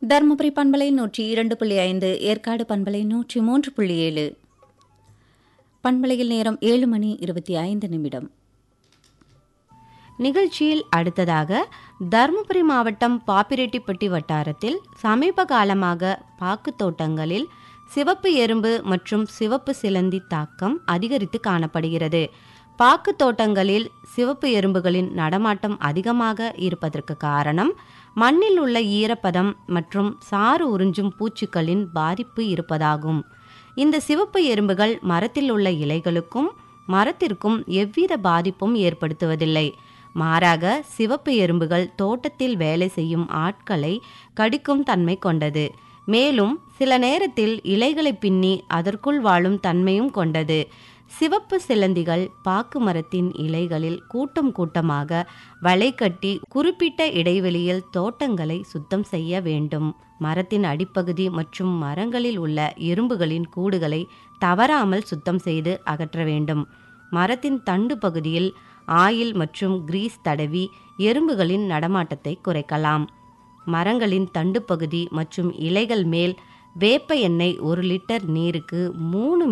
தருமபுரி பண்பலை நூற்றி இரண்டு புள்ளி ஐந்து ஏற்காடு பண்பலை நூற்றி மூன்று புள்ளி ஏழு பண்பலையில் நேரம் ஏழு மணி இருபத்தி ஐந்து நிமிடம் நிகழ்ச்சியில் அடுத்ததாக தருமபுரி மாவட்டம் பாப்பிரெட்டிப்பட்டி வட்டாரத்தில் சமீப காலமாக பாக்குத் தோட்டங்களில் சிவப்பு எறும்பு மற்றும் சிவப்பு சிலந்தி தாக்கம் அதிகரித்து காணப்படுகிறது பாக்குத் தோட்டங்களில் சிவப்பு எறும்புகளின் நடமாட்டம் அதிகமாக இருப்பதற்கு காரணம் மண்ணில் உள்ள ஈரப்பதம் மற்றும் சாறு உறிஞ்சும் பூச்சிகளின் பாதிப்பு இருப்பதாகும் இந்த சிவப்பு எறும்புகள் மரத்தில் உள்ள இலைகளுக்கும் மரத்திற்கும் எவ்வித பாதிப்பும் ஏற்படுத்துவதில்லை மாறாக சிவப்பு எறும்புகள் தோட்டத்தில் வேலை செய்யும் ஆட்களை கடிக்கும் தன்மை கொண்டது மேலும் சில நேரத்தில் இலைகளை பின்னி அதற்குள் வாழும் தன்மையும் கொண்டது சிவப்பு சிலந்திகள் பாக்கு மரத்தின் இலைகளில் கூட்டம் கூட்டமாக வலை கட்டி குறிப்பிட்ட இடைவெளியில் தோட்டங்களை சுத்தம் செய்ய வேண்டும் மரத்தின் அடிப்பகுதி மற்றும் மரங்களில் உள்ள எறும்புகளின் கூடுகளை தவறாமல் சுத்தம் செய்து அகற்ற வேண்டும் மரத்தின் தண்டு பகுதியில் ஆயில் மற்றும் கிரீஸ் தடவி எறும்புகளின் நடமாட்டத்தை குறைக்கலாம் மரங்களின் தண்டு பகுதி மற்றும் இலைகள் மேல் வேப்ப எண்ணெய் ஒரு லிட்டர் நீருக்கு மூணு